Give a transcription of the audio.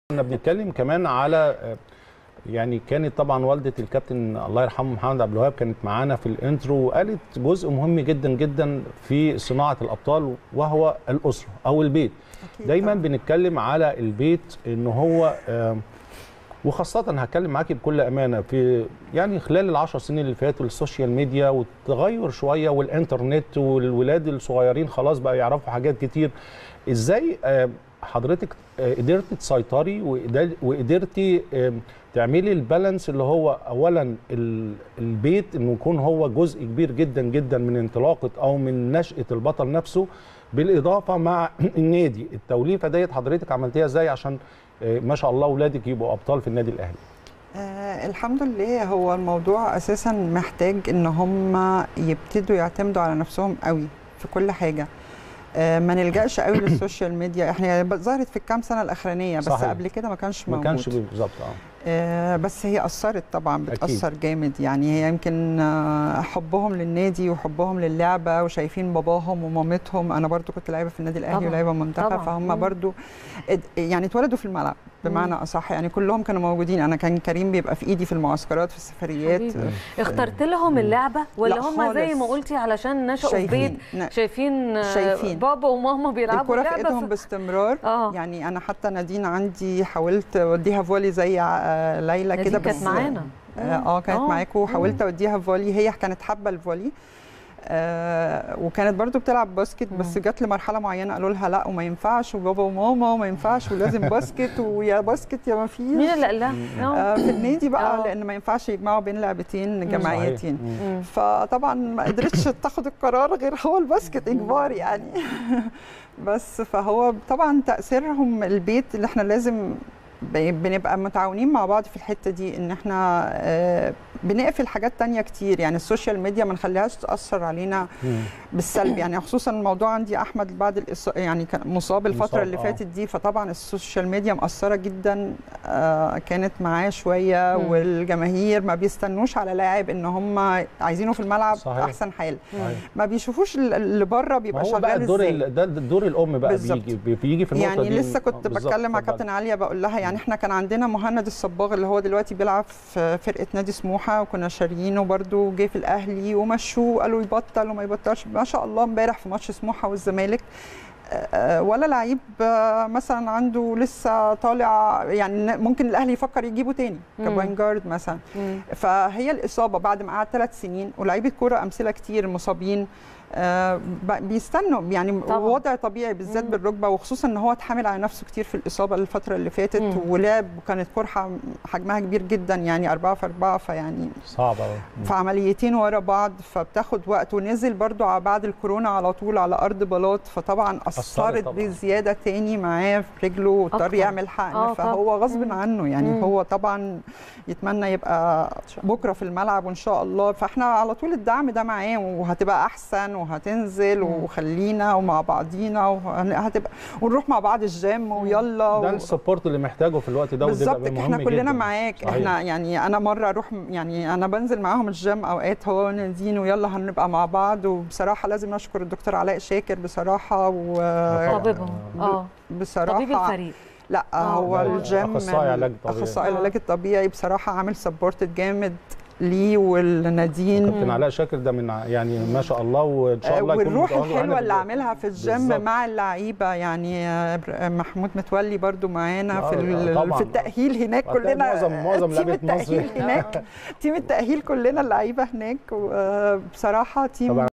كنا بنتكلم كمان على آه، يعني كانت طبعا والده الكابتن الله يرحمه محمد عبد الوهاب كانت معانا في الانترو وقالت جزء مهم جدا جدا في صناعه الابطال وهو الاسره او البيت أكيد دايما طبعاً. بنتكلم على البيت ان هو آه، وخاصة هتكلم معاكي بكل أمانة في يعني خلال العشر سنين اللي فاتوا السوشيال ميديا والتغير شوية والإنترنت والولاد الصغيرين خلاص بقى يعرفوا حاجات كتير إزاي آه، حضرتك آه، قدرتي تسيطري وقدر- وقدرتي آه، تعملي البالانس اللي هو أولا ال- البيت إنه يكون هو جزء كبير جدا جدا من انطلاقة أو من نشأة البطل نفسه بالإضافة مع النادي التوليفة ديت حضرتك عملتيها إزاي عشان آه، ما شاء الله اولادك يبقوا ابطال في النادي الاهلي آه الحمد لله هو الموضوع اساسا محتاج ان هم يبتدوا يعتمدوا على نفسهم قوي في كل حاجه آه ما نلجاش قوي للسوشيال ميديا احنا ظهرت في الكام سنه الاخرانيه بس صحيح. قبل كده ما كانش ما موجود كانش بالظبط اه آه، بس هي أثرت طبعا بتأثر جامد يعني هي يمكن آه، حبهم للنادي وحبهم للعبة وشايفين باباهم ومامتهم أنا برضو كنت لعيبة في النادي الأهلي طبعاً، ولعيبة منتخب طبعاً. فهم مم. برضو اد- يعني اتولدوا في الملعب بمعنى أصح يعني كلهم كانوا موجودين أنا كان كريم بيبقى في إيدي في المعسكرات في السفريات حبيبي. اخترت لهم اللعبه ولا لا هم زي ما خالص. قلتي علشان نشأوا في بيت شايفين ن- شايفين آه، شايفين. بابا وماما بيلعبوا الكرة في لعبه ايدهم ف- باستمرار اه يعني انا حتى نادين عندي حاولت اوديها فولي زي آه، ليلى نادين كده كانت بس معانا اه آه، كانت آه. معاكم وحاولت اوديها فولي هي كانت حابه الفولي آه وكانت برضو بتلعب باسكت بس مم. جت لمرحله معينه قالوا لها لا وما ينفعش وبابا وماما وما ينفعش ولازم باسكت ويا باسكت يا ما فيش مين اللي قال لها؟ آه. آه في النادي بقى آه. لان ما ينفعش يجمعوا بين لعبتين جماعيتين مم. مم. فطبعا ما قدرتش تاخد القرار غير هو الباسكت اجباري يعني بس فهو طبعا تاثيرهم البيت اللي احنا لازم ب- بنبقى متعاونين مع بعض في الحته دي ان احنا آه، بنقفل حاجات تانية كتير يعني السوشيال ميديا ما نخليهاش تاثر علينا مم. بالسلب يعني خصوصا الموضوع عندي احمد بعد الإص... يعني كان مصاب الفتره مصاب، اللي آه. فاتت دي فطبعا السوشيال ميديا مأثره جدا آه كانت معاه شويه مم. والجماهير ما بيستنوش على لاعب ان هم عايزينه في الملعب صحيح. احسن حال صحيح. ما بيشوفوش ال- اللي بره ما بيبقى هو بقى شغال الدور ازاي ال- ده ده دور الام بقى بالظبط. بيجي بيجي في النقطه يعني دي لسه كنت آه، بالظبط. بتكلم مع اتفضل. كابتن عليا بقول لها يعني احنا كان عندنا مهند الصباغ اللي هو دلوقتي بيلعب في فرقه نادي سموحه وكنا شاريينه برده جه في الاهلي ومشوه قالوا يبطل وما يبطلش ما شاء الله امبارح في ماتش سموحه والزمالك آه، ولا لعيب آه، مثلا عنده لسه طالع يعني ممكن الاهلي يفكر يجيبه تاني مم. كبوين جارد مثلا مم. فهي الاصابه بعد ما قعد ثلاث سنين ولاعيبه كوره امثله كتير مصابين آه، ب- بيستنوا يعني طبعاً. وضع طبيعي بالذات مم. بالركبه وخصوصا ان هو اتحامل على نفسه كتير في الاصابه الفتره اللي فاتت مم. ولعب وكانت قرحه حجمها كبير جدا يعني أربعة في أربعة فيعني صعب قوي في عمليتين ورا بعض فبتاخد وقت ونزل برضو على بعد الكورونا على طول على ارض بلاط فطبعا اثرت طبعاً. بزياده تاني معاه في رجله واضطر أكتر. يعمل حقن آه، فهو طبعاً. غصب مم. عنه يعني مم. هو طبعا يتمنى يبقى بكره في الملعب وان شاء الله فاحنا على طول الدعم ده معاه وهتبقى احسن وهتنزل مم. وخلينا ومع بعضينا وهتبقى ونروح مع بعض الجيم ويلا ده و... السبورت اللي محتاجه في الوقت ده وده بالظبط بيبقى احنا مهم كلنا جداً. معاك صحيح. احنا يعني انا مره اروح يعني انا بنزل معاهم الجيم اوقات هو نادين ويلا هنبقى مع بعض وبصراحه لازم نشكر الدكتور علاء شاكر بصراحه طبعاً. طبيبهم اه وبصراحه طبيب الفريق لا آه. هو لا، الجيم أخصائي علاج طبيعي. اخصائي آه. العلاج الطبيعي بصراحه عامل سبورت جامد ليه والنادين كابتن علاء شاكر ده من ع- يعني ما شاء الله وان شاء آه، الله يكون والروح متواجد معانا الحلوه في اللي ال- عاملها في الجيم بالظبط. مع اللعيبه يعني آه، بر- محمود متولي برضو معانا آه، في ال- طبعاً. في التاهيل هناك هتلاقي كلنا معظم- معظم تيم لعيبة مصر. التاهيل هناك تيم التاهيل كلنا اللعيبه هناك وبصراحه تيم طبعاً